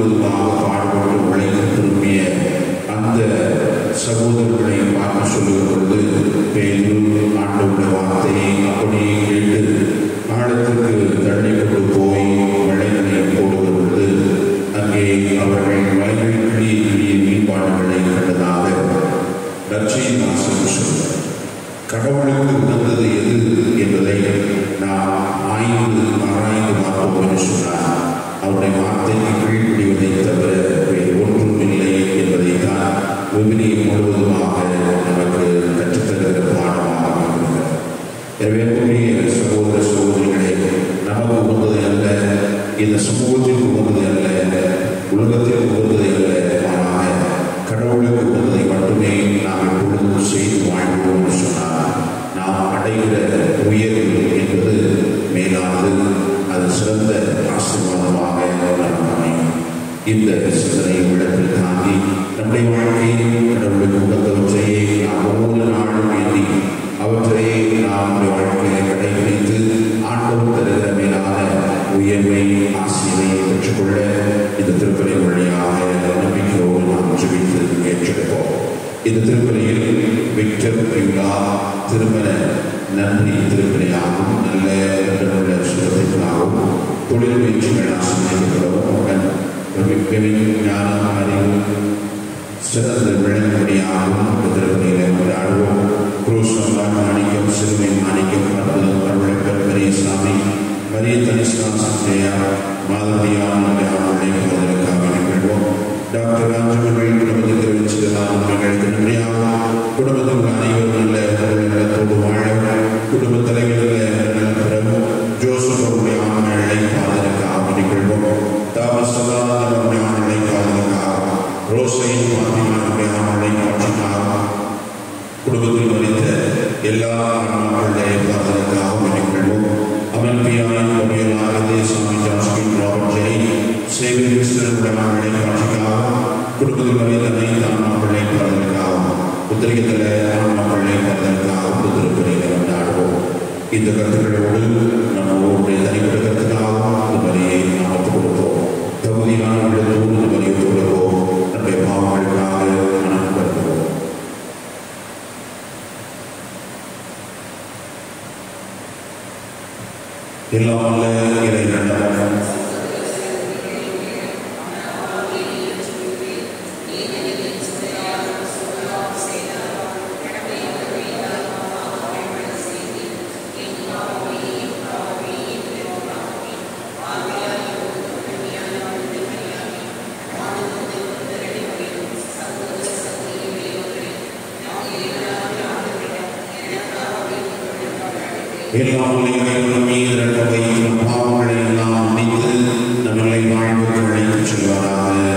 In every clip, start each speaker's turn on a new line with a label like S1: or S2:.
S1: முழுவதுமாக பாடுபட்டு உழைத்து திரும்பிய அந்த சகோதரர்களை பார்த்து சொல்லுகிற பொழுது பேரு ஆண்டவுடைய வார்த்தையை அப்படியே கேட்டு ஆழத்துக்கு தள்ளி கொண்டு போய் வளைகளை போடுகிற பொழுது அங்கே அவர்கள் வலைகள் கிளிய கிளிய மீன்பாடுகளை கண்டதாக நற்செய்தி வாசகம் சொல்கிறார் கடவுளுக்கு உகந்தது எது என்பதை நாம் ஆய்ந்து ஆராய்ந்து பார்த்தோம் என்று சொன்னார் அவருடைய வார்த்தைக்கு கீழ்ப்படிவதை தவிர வேறு ஒன்றும் இல்லை என்பதைத்தான் விவிலியம் முழுவதுமாக நமக்கு கற்றுத்தருகிற பாடமாக இருக்கிறது எனவே அன்புக்குரிய சகோதர சகோதரிகளே நமக்கு உகந்தது அல்ல இந்த சமூகத்திற்கு உகந்தது அல்ல உலகத்திற்கு உகந்தது அல்ல மாறாக கடவுளுக்கு உகந்ததை மட்டுமே நாம் எப்பொழுதும் செய்து வாழ்வோம் என்று சொன்னார் நாம் அடைகிற உயர்வு என்பது மேலானது அது சிறந்த ஆசீர்வாதமாக நமக்கு அமையும் இந்த சிந்தனை உள்ளத்தில் தாண்டி நம்முடைய வாழ்க்கையில் கடவுளுக்கு உகந்தவற்றையே நாம் ஒவ்வொரு நாளும் எண்ணி அவற்றையே நாம் நம்முடைய வாழ்க்கையை கடைபிடித்து ஆண்டவர் தருகிற மேலான உயர்வை ஆசிரியை பெற்றுக்கொள்ள இந்த திருப்பலி வழியாக நம்பிக்கையோடு நாம் ஜெபித்து ஏற்றெடுப்போம் இந்த திருப்பலியில் விக்டர் பியூலா திருமண நன்றி திருப்பலியாகவும் நல்ல உள்ள சுகத்திற்காகவும் தொழில் முயற்சிகள் ஆசிரியர்களும் உடன் ஞானம் அறிவு சிறந்த விளங்கும்படியாகவும் இந்த திருப்பலியில கொண்டாடுவோம் குரூஸ் மாணிக்கம் சிறுமை மாணிக்கம் அற்புதம் அருளப்பர் பெரியசாமி மரிய தனிஸ்லாம் சத்யா மாதவியான அவர்களை போவதற்காக நிகழ்வோம் டாக்டர் ராஜமகள் குடும்பத்தில் தெரிவிச்சதெல்லாம் உண்மைகளுக்கு நன்றியாகும் குடும்பத்தில் உள்ள அனைவரும் நல்ல உடல் நலத்தோடு வாழ குடும்ப தலைவர்கள் நல்ல பிறகு ஜோசப் அவருடைய ஆண்களை பாதுகாக்க நிகழ்வோம் தாமஸ் அவருடைய ஆண்களை பாதுகாக்க ரோசையின் பாத்திமாவுடைய ஆண்களை மாற்றினார் குடும்பத்தில் மறித்த எல்லா ஆன்மாக்களுடைய பாதுகாக்க நிகழ்வோம் அமன் பியாயின் பொறியலாக தேசாமி ஜாஸ்மின் ராபர்ட் ஜெய் சேவை கிறிஸ்தனுடைய ஆண்களை காட்சிக்காக குடும்பத்தில் மறித்த அனைத்து ஆன்மாக்களை பாதுகாக்கவும் உத்திரிகத்தில் ஆன்மாக்களை பாதுகாக்கவும் திருப்பதிகளை கொண்டாடுவோம் இந்த கருத்துக்களோடு நம்ம ஒவ்வொருடைய தனிப்பட்ட கருத்துக்காகவும் இந்த வரியை நாம் ஒப்புக் கொடுப்போம் தகுதியான உள்ளத்தோடு இந்த வரியை ஒப்புக் கொடுப்போம் நம்முடைய பாவங்களுக்காக மனம் கருதுவோம் எல்லாம் வல்ல இறைவன் எல்லாம் இறைவன் மீது இரண்டு வைக்கும் பாவங்களை எல்லாம் மன்னித்து நம்மளை வாழ்வுக்கு அழைத்துச் செல்வாராக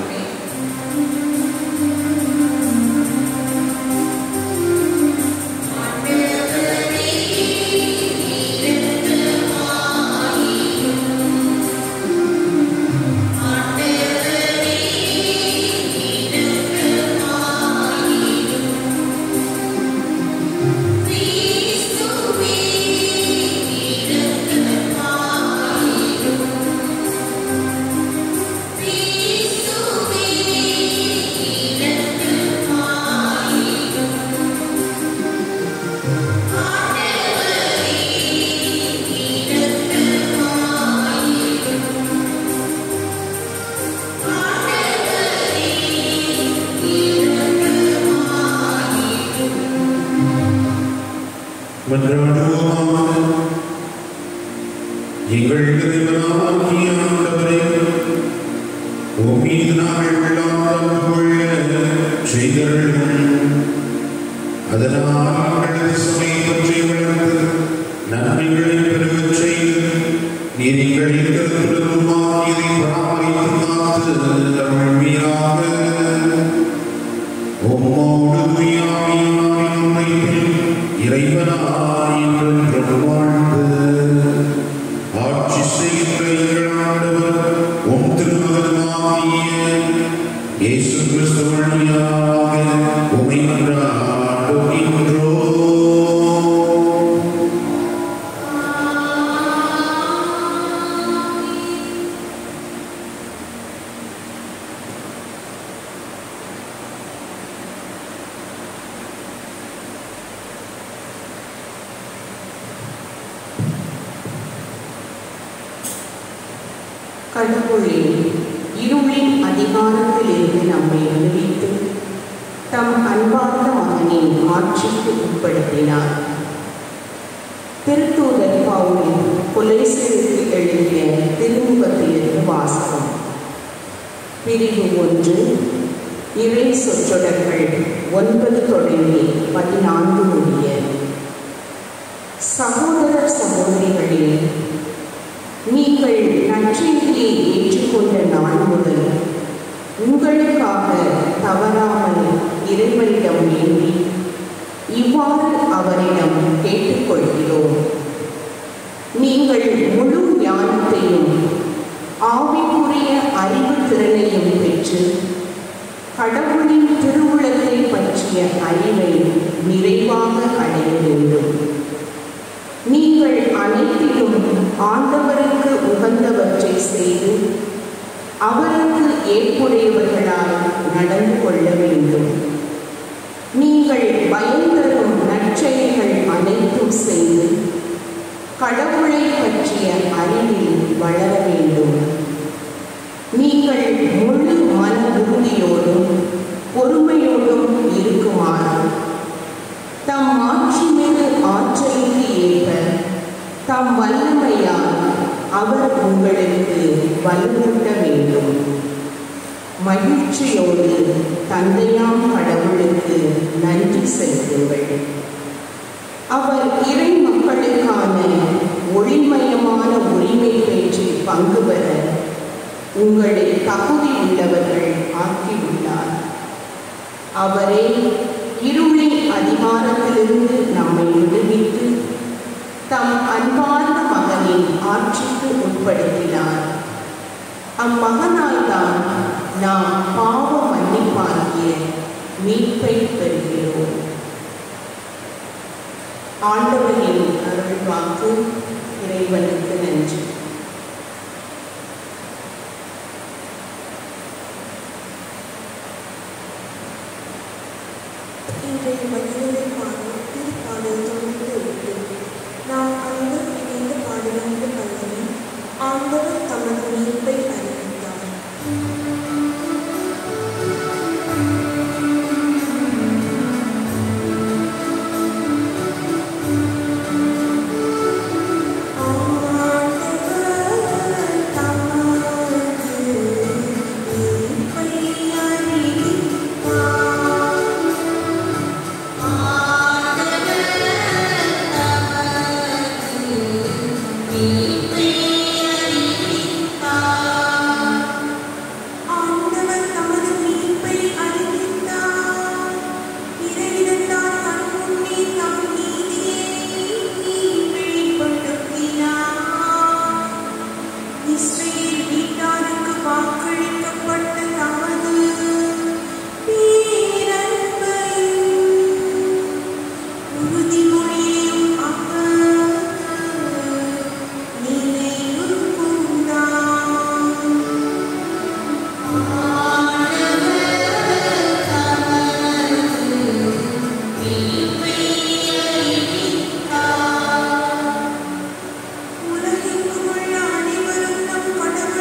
S1: மன்றாடுவோமாக எங்கள் இறைவனாகிய ஆண்டவரே உம் மீது நாங்கள் விழாமல் கொள்ள செய்தருளும் அதனால் எங்களது சபையை பற்றி வளர்ந்து நன்மைகளை பெருகச் செய்து நீர் எங்களின் கருத்துடனுமாகியதை பராமரித்து காத்து தமிழ் மீறாக உம்மோடு துயாமியாரின் உரைப்பில் இறைவனாய் என்றென்றும் வாழ்ந்து ஆட்சி செய்கின்ற எங்கள் ஆண்டவர் உம் திருமகனாகிய இயேசு கிறிஸ்து வழியாக உமை கொண்டாடுகின்றோம்
S2: கடவுளே இருளின் அதிகாரத்திலிருந்து நம்மை விடுவித்து தம் அன்பார்ந்த மகனின் ஆட்சிக்கு உட்படுத்தினார் திருத்தூதர் பவுலின் கொலைசருக்கு எழுதிய திருமுகத்திலிருந்து வாசகம் பிரிவு ஒன்று இறை சொற்றொடர்கள் ஒன்பது தொடங்கி பதினான்கு முடிய சகோதர சகோதரிகளே நீங்கள் நற்செய்தியை ஏற்றுக்கொண்ட நாள் முதல் உங்களுக்காக தவறாமல் இறைவனிடம் வேண்டி இவ்வாறு அவரிடம் கேட்டுக்கொள்கிறோம் நீங்கள் முழு ஞானத்தையும் ஆவிக்குரிய அறிவு திறனையும் பெற்று கடவுளின் திருவுளத்தை பற்றிய அறிவை நிறைவாக அடைய வேண்டும் நீங்கள் அனைத்திலும் ஆண்டவருக்கு உகந்தவற்றை செய்து அவருக்கு ஏற்புடையவர்களால் நடந்து கொள்ள வேண்டும் நீங்கள் பயன்தரும் நற்செயல்கள் அனைத்தும் செய்து கடவுளை பற்றிய அறிவில் வளர வேண்டும் நீங்கள் முழு மன உறுதியோடும் பொறுமையோடும் இருக்குமாறு தம் மாட்சிமிகு ஆற்றலுக்கு ஏற்ப தம் வல்லமையால் அவர் உங்களுக்கு வலுவூட்ட வேண்டும் மகிழ்ச்சியோடு தந்தையாம் கடவுளுக்கு நன்றி செலுத்துங்கள் அவர் இறை மக்களுக்கான ஒளிமயமான உரிமை பேச்சில் பங்கு பெற உங்களை தகுதி உள்ளவர்கள் ஆக்கியுள்ளார் அவரே இருளின் அதிகாரத்திலிருந்து நம்மை விடுவித்து தம் அன்பார்ந்த மகனின் ஆட்சிக்கு உட்படுத்தினார் அம்மகனால்தான் நாம் பாவ மன்னிப்பாகிய மீட்பை பெறுகிறோம் ஆண்டவரின் அருள் வாக்கு இறைவனுக்கு நன்றி
S3: இன்றைய மனிதனை பாடும் திருப்பாடல் தொண்ணூற்றி எட்டு நாம் அனைவரும் இணைந்து பாடுகின்ற பல்லவி ஆண்டவர் தமது மீட்பை அறிவித்தார் ஆண்டவர் தமது மீட்பை அறிவித்தார் ஆண்டவர் தமது மீட்பை அறிவித்தார் இறையிடத்தார் தன் முன்னே தம் நீதியை வெளிப்படுத்தினார் இஸ்ரேல் வீட்டாருக்கு வாக்களிக்கப்பட்ட தமது பேரன்பையும் உறுதிமொழியையும் அவர் நினைவு கூர்ந்தார் உலகெங்கும் உள்ள அனைவரும் நம் கடவுளை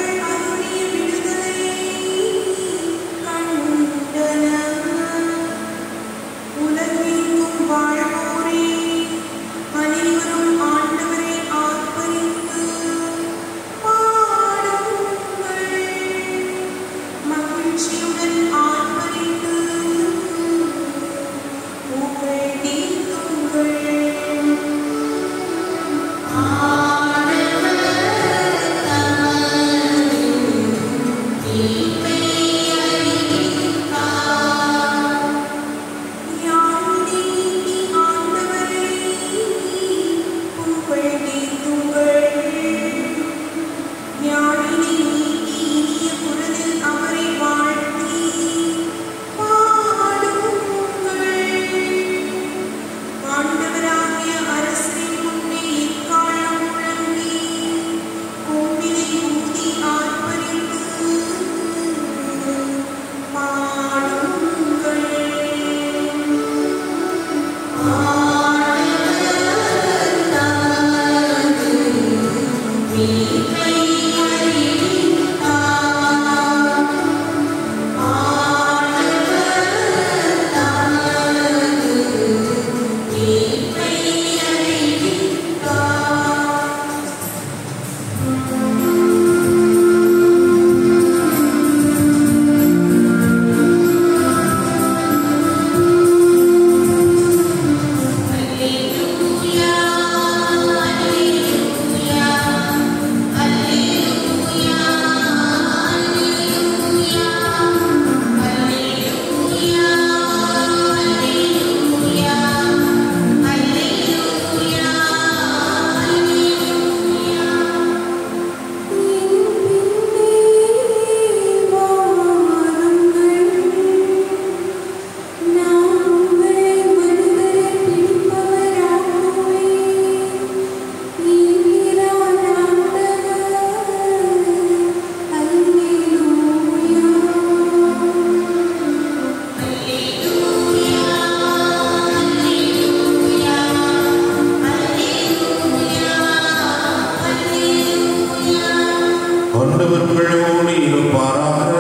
S1: ஆண்டவர் உங்களோடு இருப்பாராக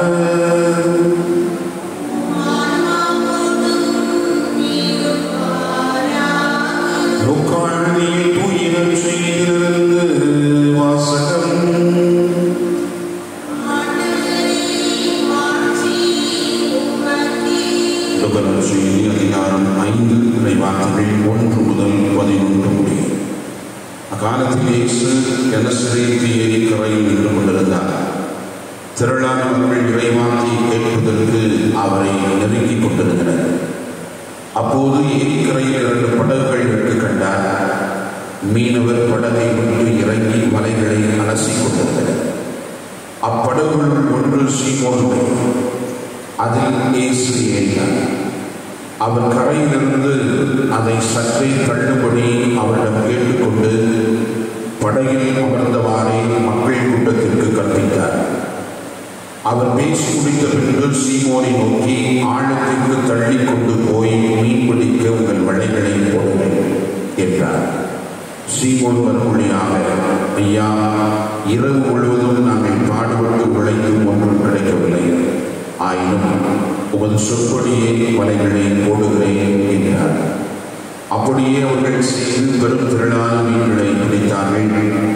S1: லூக்காழ்வியின் தூய நற்செய்தியிலிருந்து வாசகம் லூக்கா நற்செய்தி அதிகாரம் ஐந்து இறைவார்த்தைகள் ஒன்று முதல் பதினொன்று முடியும் அக்காலத்தில் இயேசு கெனசரேத்து ஏரி கரையில் நின்று கொண்டிருந்தார் திரளான மக்கள் இறைவார்த்தையை கேட்பதற்கு அவரை நெருங்கிக் கொண்டிருந்தனர் அப்போது ஏரிக்கரையில் இரண்டு படகுகள் இருக்கு கண்டார் மீனவர் படகை விட்டு இறங்கி மலைகளை அலசிக் கொண்டிருந்தனர் அப்படகுள் ஒன்று சீமோனுடைய அதில் இயேசு ஏறினார் அவர் கரையிலிருந்து அதை சற்றே தள்ளுபடி அவரிடம் கேட்டுக்கொண்டு படகில் அமர்ந்தவாறே மக்கள் கூட்டத்திற்கு கற்பித்தார் அவர் பேசி முடித்த பின்பு சீமோனை நோக்கி ஆழத்திற்கு தள்ளி கொண்டு போய் மீன் பிடிக்க உங்கள் வலைகளை போடுங்கள் என்றார் சீமோன் மறுமொழியாக ஐயா இரவு முழுவதும் நாங்கள் பாடுபட்டு உழைத்தும் ஒன்றும் கிடைக்கவில்லை ஆயினும் உமது சொற்படியே வலைகளை போடுகிறேன் என்றார் அப்படியே அவர்கள் செய்து பெரும் திரளான மீன்களை பிடித்தார்கள்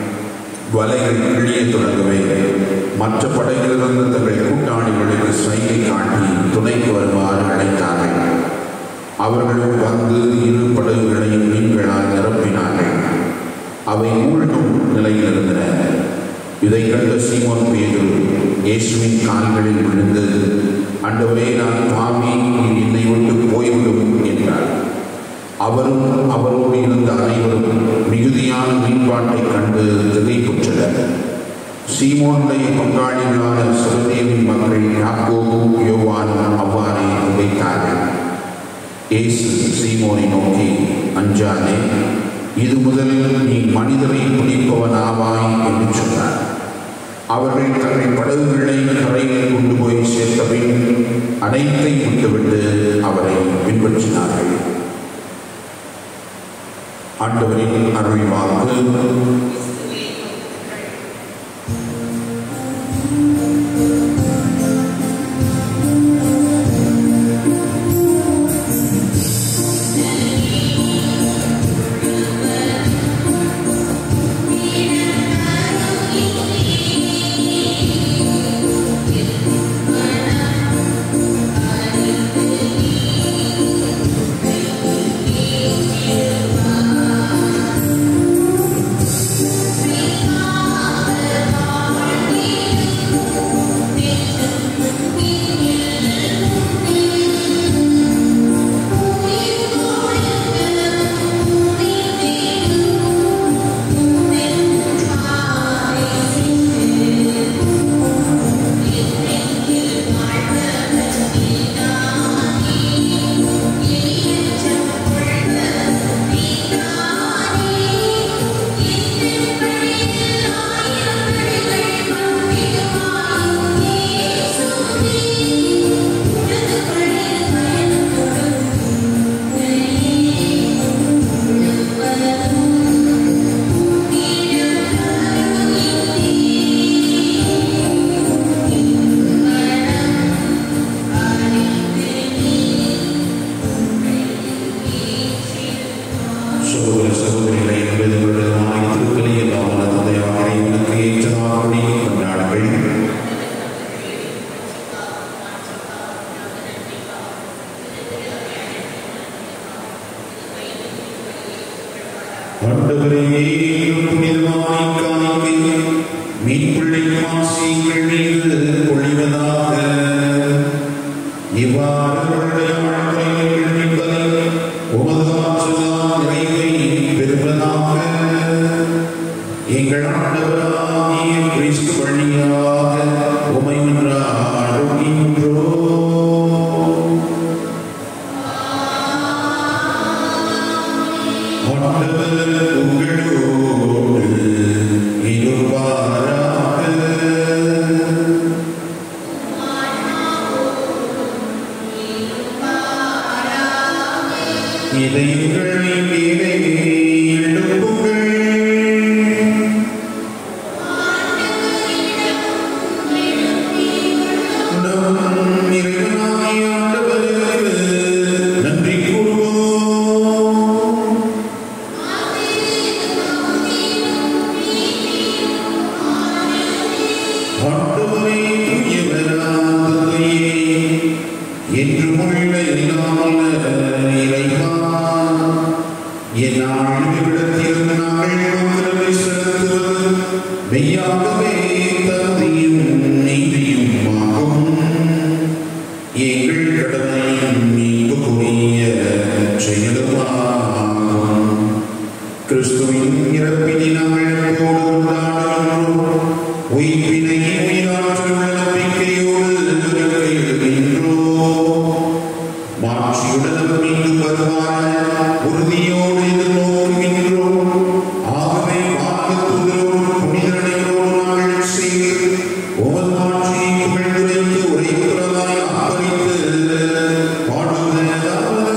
S1: வலைகள் கிழிய தொடங்கவே மற்ற படைகளிலிருந்து தங்கள் கூட்டாளிகளுக்கு சைகை காட்டி துணைக்கு வருமாறு அழைத்தார்கள் அவர்களும் வந்து இரு படகுகளையும் மீன்களால் நிரப்பினார்கள் அவை மூழ்கும் நிலையில் இருந்தன இதை கண்ட சீமோன் பேதுரு இயேசுவின் கால்களில் விழுந்து ஆண்டவரே நான் பாவி நீர் என்னை விட்டு போய்விடும் என்றார் அவரும் அவரோடு இருந்த அனைவரும் மிகுதியான மீன்பாட்டைக் கண்டு திகைப்புற்றனர் சீமோனுடைய பங்காளிகளான சிறுதேவின் மக்கள் யாக்கோபும் யோவானும் அவ்வாறே உழைத்தார்கள் இயேசு சீமோனை நோக்கி அஞ்சாதே இது முதல் நீ மனிதரை பிடிப்பவன் ஆவாய் என்று சொன்னார் அவர்கள் தங்கள் படகுகளை கரையில் கொண்டு போய் சேர்த்தபின் அனைத்தை விட்டுவிட்டு அவரை பின்பற்றினார்கள் ஆண்டவரின் அருள் வாக்கு சகோதர சகோதரிகளை என்பது வருடமாய் திருப்பலி எல்லாம் தந்தையாக இறைவனுக்கு ஏற்றதாகபடி கொண்டாடுங்கள் ஆண்டவரே புனிதமாய் காணிக்கை மீன்பிள்ளை மாசியங்கள் மீது பொழிவதாக இவ்வாறு அவருடைய வாழ்க்கையில் என்பதை உமது ஆற்றலால் நிறைவை பெறுவதாக எங்கள் ஆண்டவராகிய கிறிஸ்து வழியாக உமை மன்றாடுகின்றோம் ஆண்டவர் உங்களோடு இருப்பாராக இதயங்களை மேலே எழுப்புங்கள் ஆண்டவரே தூயவராதையே என்று முள்ள இல்லாமல் இறைவா என் ஆழ்விடத்தில் நாங்கள் உங்களை செலுத்துவது மெய்யாகவே தகுதியும் நீதியும் ஆகும் எங்கள் கடமையும் மீட்புக்குரிய செயலுமாகும் கிறிஸ்துவின் இறப்பினை நாங்கள் எப்போது கொண்டாடுகின்றோம் உயிர்ப்பினை உயிராற்றல் உள்ள நம்பிக்கையோடு எழுகின்றோம் மாட்சியுடன் மீண்டும் வருவார் உறுதியோடு எதிர்நோக்குகின்றோம் ஆகவே வாக்குறுதியோடு புனிதனையோடு நாங்கள் செய்து உமது மாட்சியை புகழ்ந்துரைத்து உரைப்புறதாய் அப்பறித்து பாடுவதாவது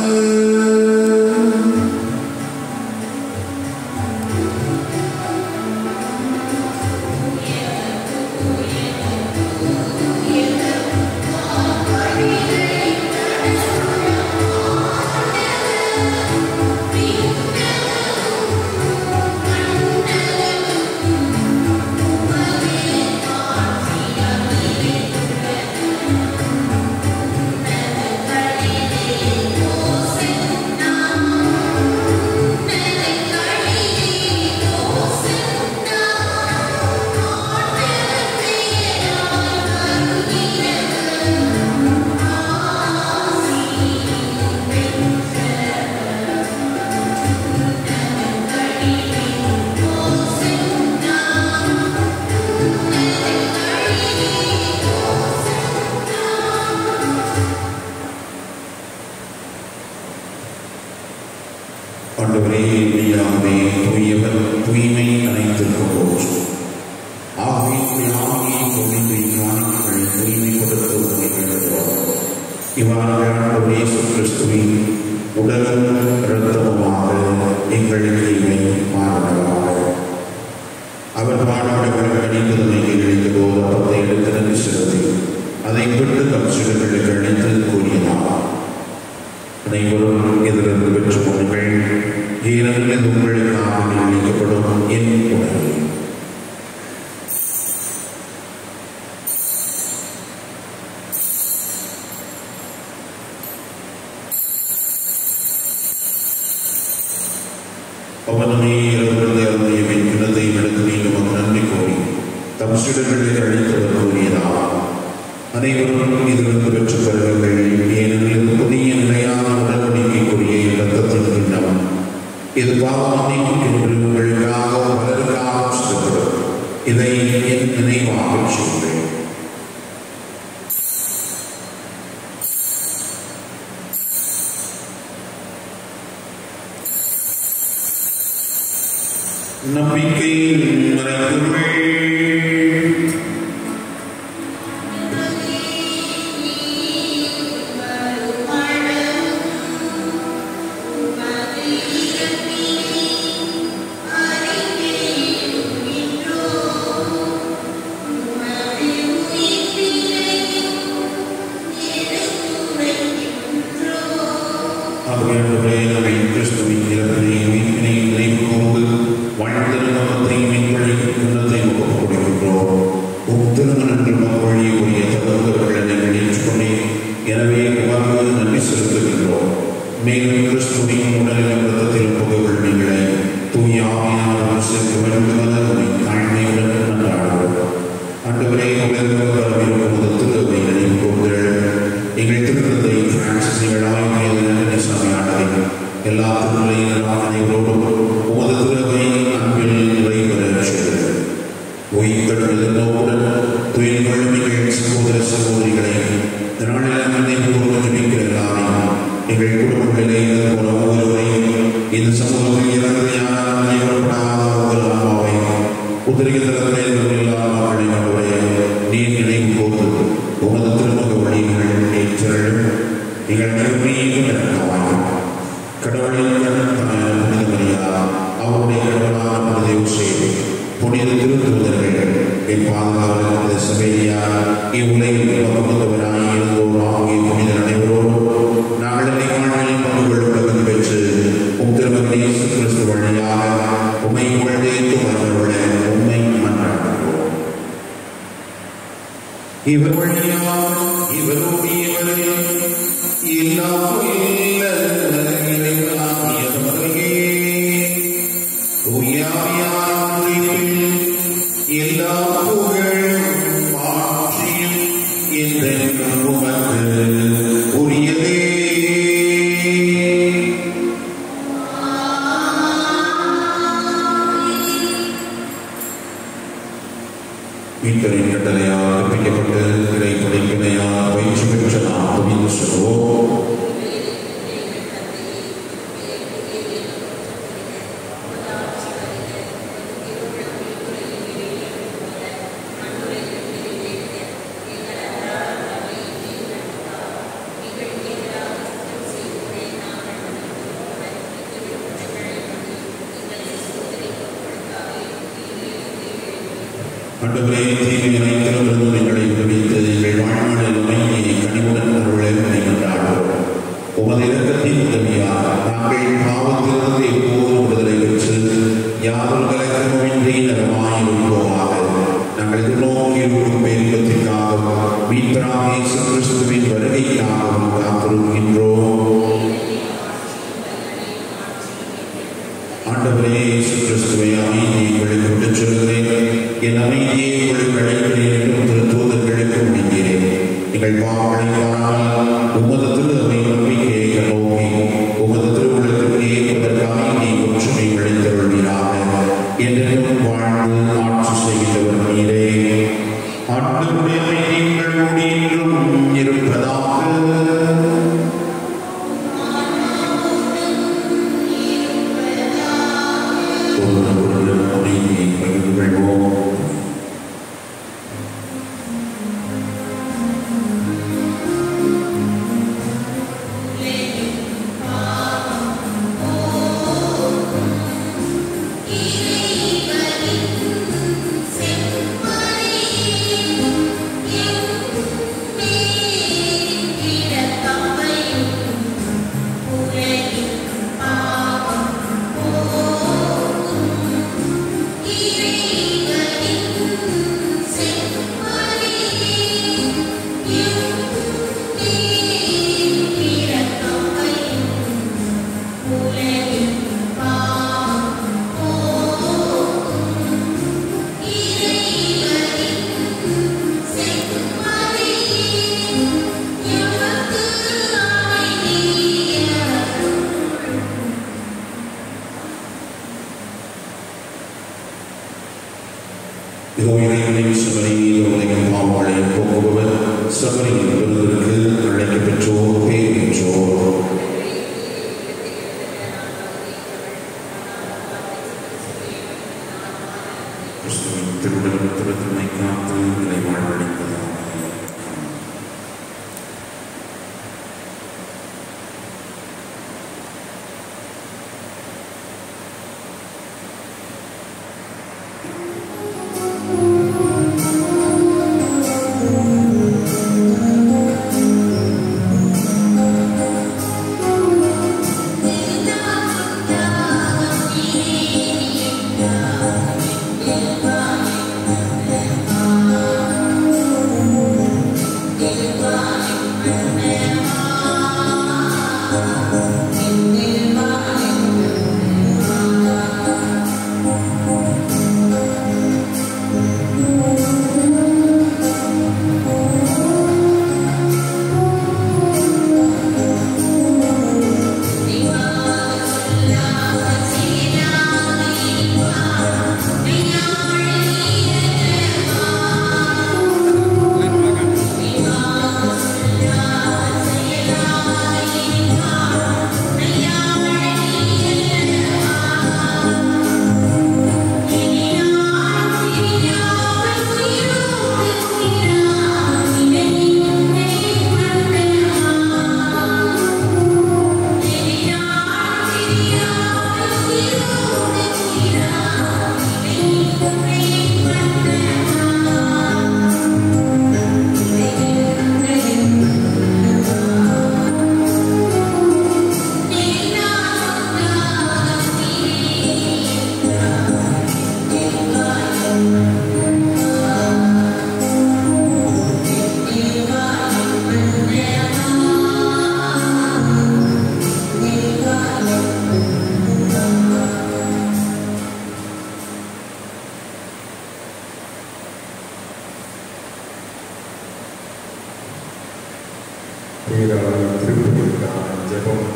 S1: ஆண்டவரே மெய்யாகவே தூயவர் தூய்மை அனைத்திற்கும் போற்றும் ஆகவே ஆகிய தூய்மை ஞானிகள் தூய்மை கொடுத்து உண்மை எழுதுவோம் இவ்வாறு ஆண்டவர் இயேசு கிறிஸ்துவின் உடலும் இரத்தமுமாக எங்களுக்கு இவை மாறுவதாக அவர் பாடாடுகள் அணிந்ததுமை இழைத்த போது அப்பத்தை எடுத்து நன்றி செலுத்தி அதை விட்டு தம் சிறுகளுக்கு அழைத்து கூறினார் அனைவரும் இதிலிருந்து பெற்று கொள்ளுங்கள் ஏனெனில் இது உங்களுக்காக நிர்ணயிக்கப்படும் என் உணவு அவனுமே இரவு அருமையை கிணத்தை எடுத்து மீண்டும் அவர் நன்றி கோரி தம் சிறுகளை அழைத்தவர் கூறியதாம் அனைவரும் இதிலிருந்து பெற்றுக் கொள்ளுங்கள் ஏனெனில் புதிய நிலையான உடன்படிக்கைக்குரிய இரத்தத்தின் கிண்ணம் இது பாவமன்னிக்கும் என்று உங்களுக்காக பலருக்காக செலுத்துகிறது இதை என் நினைவாக செய்கிறேன் நம்பிக்கையில் மறைந்துள்ளேன் ஆகையாண்டவரே நம்மை கிறிஸ்துவின் இறப்பினை உயிர்ப்பினை நினைவு கூர்ந்து வாழ்ந்திருந்தவற்றை மீன்வழி கிண்ணத்தை ஒப்புக் கொடுக்கின்றோம் உம் திருமணங்கள் மக்களிய உரிய தகுந்தவர்கள் நீங்கள் ஏற்றுக்கொண்டே எனவே உமக்கு நன்றி செலுத்துகின்றோம் மேலும் கிறிஸ்துவின் உடலிலும் இரத்தத்திலும் புகழ் நீங்களை தூய ஆவியானவர் சேர்க்க வேண்டுமென உம்மை தாழ்மையுடன் நன்றாடுவோம் ஆண்டவரே உலகம் இருக்கும் திருவை நினைவு கூர்ந்தீர்கள் எங்கள் திருத்தத்தை பிரான்சிஸ் நீங்கள் ஆய்வு சாமியானதை எல்லா திருநிலையிலும் அனைவரோடும் உமது திருவை அன்பில் நிறைவேற செய்தது உயிர்த்தெழுந்த நோக்குடன் துயில் வலிமைகள் சகோதர சகோதரிகளை இந்த நாளில் என்னை பூர்வ ஜபிக்கிற எல்லாரையும் எங்கள் குடும்பங்களிலே இது போல ஒவ்வொருவரையும் இந்த சமூகத்தில் இறந்து யாரும் நினைவுபடாத ஒவ்வொரு அம்மாவை உதிரிகளத்தில் இல்லாமல் மக்களை நீர் நினைவு போது உமது திருமுக வழிகள் நேற்றலும் நீங்கள் கருமையும் இறக்கவாயும் கடவுளின் புனிதமரியா அவருடைய கடவுளான புனித செய்து புனித திருத்தூதர்கள் என் பாதுகாவலர் புனித சபையா இவ்வுலகில் பகுந்தவராய் இருந்தோர் ஆகிய புனித அனைவரோடும் நாங்கள் இணைவாழ்வில் பங்கு கொள்ளும் தகுதி பெற்று உம் திருமகன் இயேசு கிறிஸ்து வழியாக உம்மை உங்களுடைய துவர்களுடன் உண்மை மன்றாடுகிறோம் இவர் வழியாக இவரோடு இவரே எல்லாம் இல்ல இறைவனாகிய தந்தையே, தூயாவியான ஒன்றிப்பில் எல்லா புகழும் மாட்சியும் என்றென்றும் உமக்கு உரியதே மீட்பரின் கட்டளையால் கற்பிக்கப்பட்டு இறை படைப்பினையால் பயிற்சி பெற்ற நாம் துணிந்து சொல்வோம் ஆண்டவரே தீமை அனைத்திலிருந்து எங்களை விடுவித்து எங்கள் வாழ்நாளில் அமைதியை கனிவுடன் அருள உம்மை கொண்டாடுகிறோம் உமது இரக்கத்தின் உதவியால் நாங்கள் பாவத்திலிருந்து எப்போதும் விடுதலை பெற்று யாரும் கலக்கமின்றி நலமாய் இருப்போமாக நாங்கள் எதிர்நோக்கி இருக்கும் பேரின்பத்திற்காகவும் மீட்பராக இயேசு கிறிஸ்துவின் வருகைக்காகவும் காத்திருக்கின்றோம் ஆண்டவரே இயேசு கிறிஸ்துவை அமைதியை உங்களுக்கு விட்டுச் சொல்கிறேன் என் அமைதியை உங்களுக்கு அழைக்கிறேன் என்றும் திரு தூதர்களுக்கு முடிக்கிறேன் நீங்கள் பாவங்களை பாராமல் உமது திரு அவை நம்பிக்கையை நோக்கி உமது திருவுள்ளத்திற்கு ஏற்பதற்காக நீ ஒற்றுமை விளைந்தருள்வீராக என்றும் வாழ்ந்து ஆட்சி செய்கின்றவர் நீரே ஆண்டவருடைய அமைதி உங்களோடு என்றும் இருப்பதாக ஒருவருடன் அமைதியை பகிர்ந்து கொள்வோம் இதோ இறைவனின் சபரியில் உலகின் பாவங்களை போக்குபவர் சபரியின் விருந்திற்கு அழைக்கப் பெற்றோர் பேர் பெற்றோர் கிறிஸ்துவின் திருடலும் திருத்தமை காத்து நிலை வாழ்வடைப்பதாக
S3: ஆண்டவரே
S4: பேராளர் திருப்பதிக்கான ஜெபம்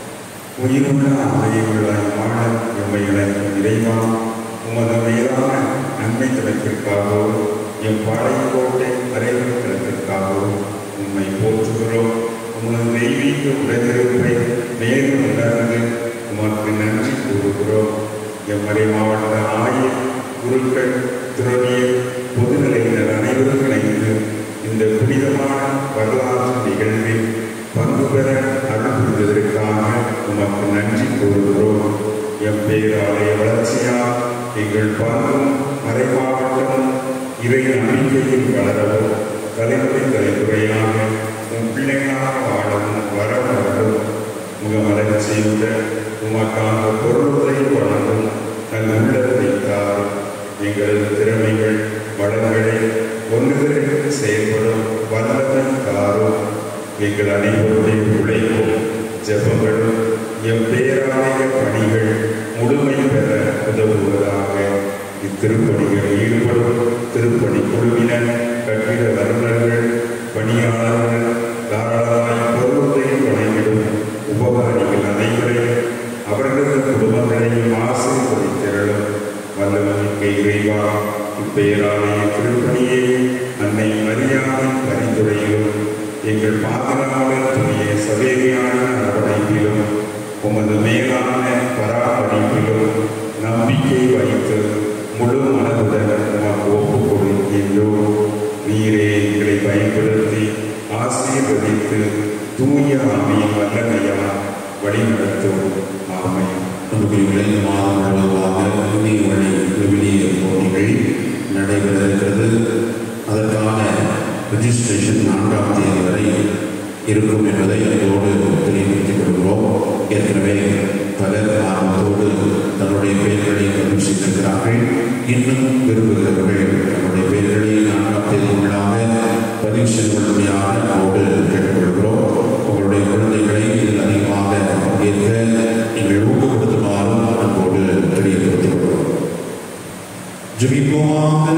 S4: உயிருள்ள ஆலயங்களாய் வாழ எம்மை இணைக்கும் இறைவா உமது மேலான நன்மை தளத்திற்காகவும் எம் பாளையக்கோட்டை அரைவர் தளத்திற்காகவும் உம்மை போற்றுகிறோம் உமது தெய்வீக உடனிருப்பை மேலும் உணர்ந்து உமக்கு நன்றி கூறுகிறோம் எம்மறை மாவட்ட ஆயர் குருக்கள் துறவியர் பொதுநிலையினர் அனைவரும் இணைந்து இந்த புனிதமான வரலாற்று நிகழ்வில் பங்கு பெற அருள் புரிவதற்காக உமக்கு நன்றி கூறுகிறோம் எம் பேராலய வளர்ச்சியால் எங்கள் பங்கும் மறைமாவட்டமும் இறை நம்பிக்கையில் வளரவும் தலைமுறை தலைமுறையாக உம் பிள்ளைகளாக வாழவும் வரவரும் முகமலர்ச்சியுடன் உமக்கான பொருளுரை வழங்கும் நல் உள்ளத்தை தாரும் எங்களது திறமைகள் வளங்களை ஒன்றுகளுக்கு செயல்படும் வல்லமை தாரும் எங்கள் அனைவருடைய உழைப்பும் ஜெபங்களும் எம் பேராலய பணிகள் முழுமை பெற உதவுவதாக இத்திருப்பணிகளில் ஈடுபடும் திருப்பணி குழுவினர் கட்டிட வல்லுநர்கள் பணியாளர்கள் தாராளமாய் பொருளத்தை வழங்கிடும் உபகாரிகள் அனைவரையும் அவர்களது குடும்பங்களையும் ஆசீர்வதித்திரளும் வல்லமிக்க இறைவா இப்பெயராலய திருப்பணியை அன்னை மரியாதை பரிந்துரையிலும் எங்கள் பாதுகாவலர் துணைய சவேரியான அரவணைப்பிலும் உமது மேலான பராமரிப்பிலும் நம்பிக்கை வைத்து முழு மனதுடன் உமக்கு ஒப்புக் கொடுக்கின்றோம் நீரே எங்களை பயன்படுத்தி ஆசீர்வதித்து தூய ஆமையின் வல்லமையால் வழிநடத்தும் ஆமை
S1: அன்புக்குரியவர்களே, இந்த மாதம் முழுவதுமாக இந்திய வழி விவிலிய போட்டிகள் நடைபெற இருக்கிறது அதற்கான ரிஜிஸ்ட்ரேஷன் நான்காம் தேதி வரை இருக்கும் என்பதை அதோடு தெளிவுபடுத்திக் கொள்கிறோம் ஏற்கனவே பலர் ஆர்வத்தோடு தன்னுடைய பெயர்களை பதிவு செய்திருக்கிறார்கள் இன்னும் விரும்புகிறவர்கள் தன்னுடைய பெயர்களை நான்காம் தேதி உள்ளாக பதிவு செய்து கொள்ளும்படியாக நம்மோடு கேட்டுக்கொள்கிறோம் உங்களுடைய குழந்தைகளை இதில் அதிகமாக பங்கேற்க நீங்கள் ஊக்கப்படுத்துமாறும் அன்போடு தெரியப்படுத்திக் கொள்கிறோம் ஜெபிப்போமாக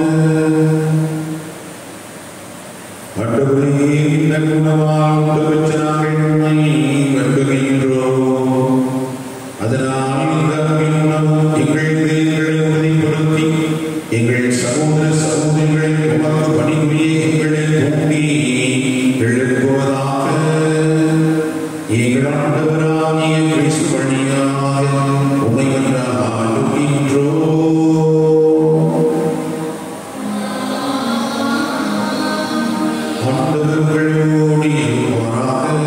S1: ஆண்டவரே, இந்த குணமால் உதவிச்ச நாங்கள் உம்மை வேண்டுகின்றோம். அதனால் இந்த அன்பின் உணவும் எங்கள் வேர்களை உறுதிப்படுத்தி, எங்கள் சகோதர சகோதரிகளை உமக்கு பணிபுரிய எங்களை தூண்டி எழுப்புவதாக எங்கள் ஆண்டவராகிய கிறிஸ்து வழியாக உம்மை மன்றாடுகின்றோம். ஆண்டவர்களோடு இருப்பாராக.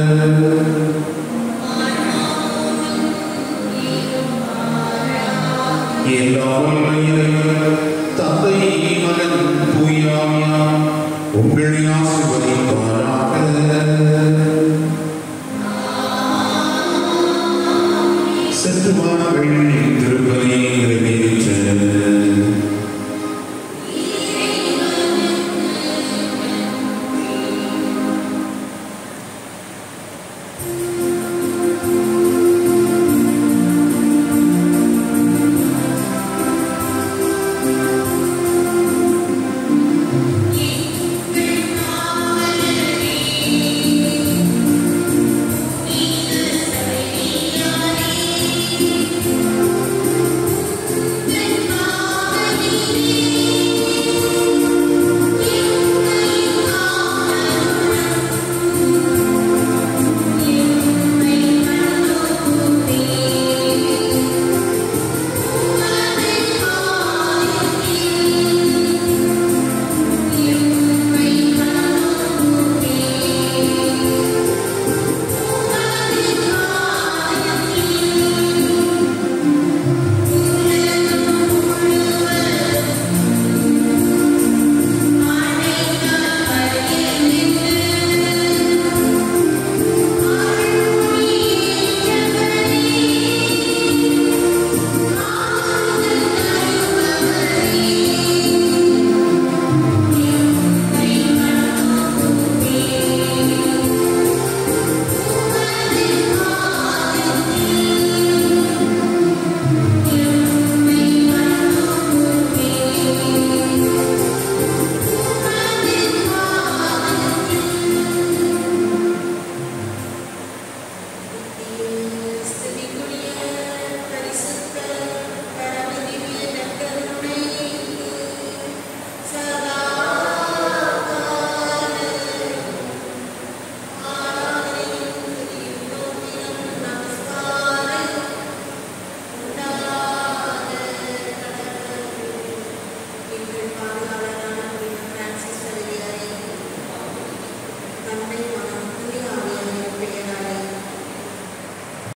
S1: எல்லாம் வல்ல இறைவன், தந்தை மகன் தூயாவியார் உங்களை ஆசீர்வதிப்பாராக சென்று வாருங்கள்